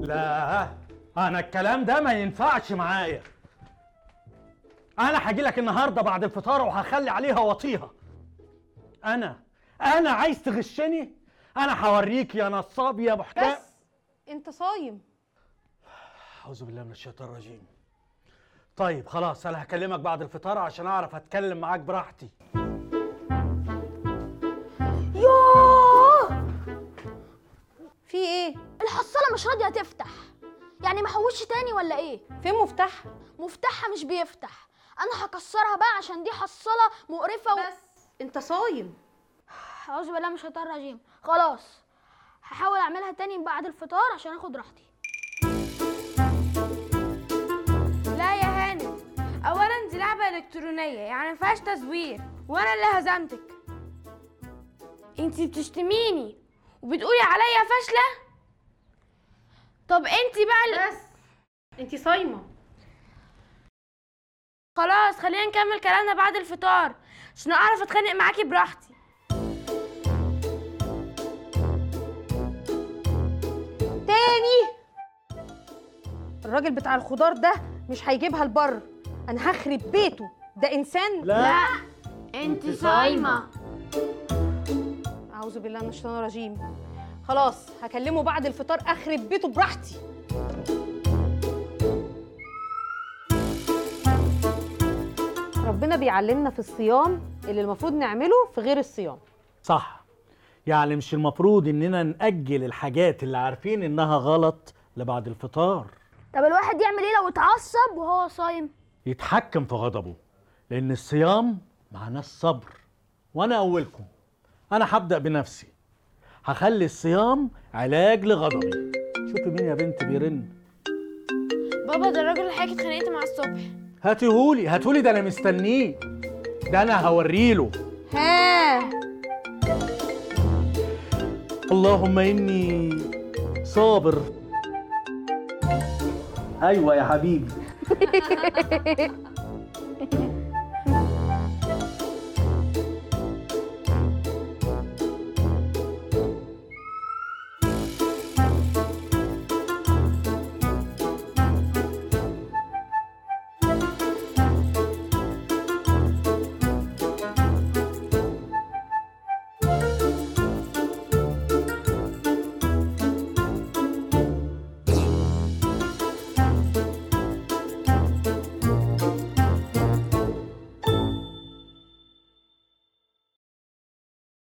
لا انا الكلام ده ما ينفعش معايا انا هاجي لك النهارده بعد الفطار وهخلي عليها واطيها انا انا عايز تغشني انا هوريك يا نصاب يا محتال بس انت صايم اعوذ بالله من الشيطان الرجيم طيب خلاص انا هكلمك بعد الفطار عشان اعرف اتكلم معاك براحتي يوه في ايه الحصاله مش راضيه تفتح يعني ما حوش تاني ولا ايه فين مفتاح مفتاحها مش بيفتح انا هكسرها بقى عشان دي حصاله مقرفه و... بس انت صايم اعوذ بالله من الشيطان الرجيم خلاص هحاول اعملها تاني بعد الفطار عشان اخد راحتي لا يا هانم اولا دي لعبه الكترونيه يعني ما فيهاش تزوير وانا اللي هزمتك انتي بتشتميني وبتقولي عليا فاشله طب انتي بقى ال... بس انت صايمه خلاص خلينا نكمل كلامنا بعد الفطار عشان اعرف اتخانق معاكي براحتي تاني الراجل بتاع الخضار ده مش هيجيبها البر انا هخرب بيته ده انسان لا انتي صايمه اعوذ بالله من الشيطان الرجيم خلاص هكلمه بعد الفطار اخرب بيته براحتي ربنا بيعلمنا في الصيام اللي المفروض نعمله في غير الصيام صح يعني مش المفروض اننا نأجل الحاجات اللي عارفين انها غلط لبعد الفطار طب الواحد يعمل ايه لو اتعصب وهو صايم يتحكم في غضبه لان الصيام معناه الصبر وانا اولكم انا هبدأ بنفسي هخلي الصيام علاج لغضبي شوفي مين يا بنت بيرن بابا ده الراجل اللي حضرتك اتخانقت معاه الصبح هاتيهولي هاتولي ده انا مستنيه ده انا هوريله ها اللهم اني صابر ايوه يا حبيبي